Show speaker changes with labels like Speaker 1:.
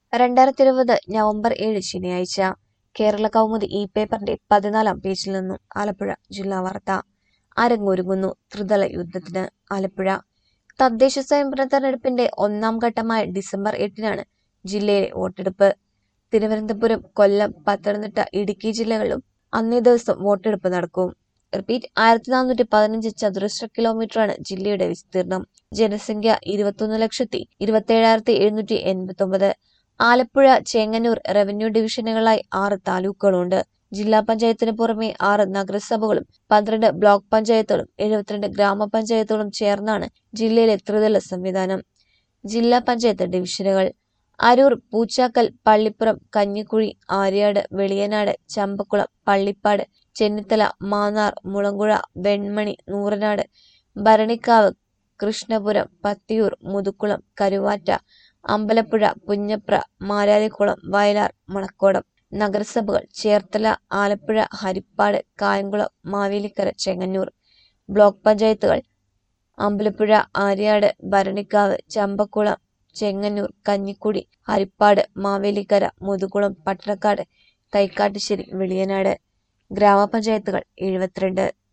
Speaker 1: രണ്ടായിരത്തി ഇരുപത് നവംബർ ഏഴ് ശനിയാഴ്ച കേരള കൗമുദി ഈ പേപ്പറിന്റെ പതിനാലാം പേജിൽ നിന്നും ആലപ്പുഴ ജില്ലാ വാർത്ത അരങ്ങൊരുങ്ങുന്നു ത്രിതല യുദ്ധത്തിന് ആലപ്പുഴ തദ്ദേശ സ്വയംഭരണ തെരഞ്ഞെടുപ്പിന്റെ ഒന്നാം ഘട്ടമായ ഡിസംബർ എട്ടിനാണ് ജില്ലയിലെ വോട്ടെടുപ്പ് തിരുവനന്തപുരം കൊല്ലം പത്തനംതിട്ട ഇടുക്കി ജില്ലകളിലും അന്നേ ദിവസം വോട്ടെടുപ്പ് നടക്കും റിപ്പീറ്റ് ആയിരത്തി നാനൂറ്റി പതിനഞ്ച് ചതുരശ്ര കിലോമീറ്ററാണ് ജില്ലയുടെ വിസ്തീർണം ജനസംഖ്യ ഇരുപത്തൊന്ന് ലക്ഷത്തി ഇരുപത്തേഴായിരത്തി എഴുന്നൂറ്റി എൺപത്തി ഒമ്പത് ആലപ്പുഴ ചേങ്ങന്നൂർ റവന്യൂ ഡിവിഷനുകളായി ആറ് താലൂക്കുകളുണ്ട് ജില്ലാ പഞ്ചായത്തിന് പുറമെ ആറ് നഗരസഭകളും പന്ത്രണ്ട് ബ്ലോക്ക് പഞ്ചായത്തുകളും എഴുപത്തിരണ്ട് ഗ്രാമപഞ്ചായത്തുകളും ചേർന്നാണ് ജില്ലയിലെ ത്രിതല സംവിധാനം ജില്ലാ പഞ്ചായത്ത് ഡിവിഷനുകൾ അരൂർ പൂച്ചാക്കൽ പള്ളിപ്പുറം കഞ്ഞിക്കുഴി ആര്യാട് വെളിയനാട് ചമ്പക്കുളം പള്ളിപ്പാട് ചെന്നിത്തല മാന്നാർ മുളങ്കുഴ വെൺമണി നൂറനാട് ഭരണിക്കാവ് കൃഷ്ണപുരം പത്തിയൂർ മുതുക്കുളം കരുവാറ്റ അമ്പലപ്പുഴ പുഞ്ഞപ്ര മാരാരിക്കുളം വയലാർ മണക്കോടം നഗരസഭകൾ ചേർത്തല ആലപ്പുഴ ഹരിപ്പാട് കായംകുളം മാവേലിക്കര ചെങ്ങന്നൂർ ബ്ലോക്ക് പഞ്ചായത്തുകൾ അമ്പലപ്പുഴ ആര്യാട് ഭരണിക്കാവ് ചമ്പക്കുളം ചെങ്ങന്നൂർ കഞ്ഞിക്കുടി ഹരിപ്പാട് മാവേലിക്കര മുതുകുളം പട്ടണക്കാട് തൈക്കാട്ടുശ്ശേരി വെളിയനാട് ഗ്രാമപഞ്ചായത്തുകൾ എഴുപത്തിരണ്ട്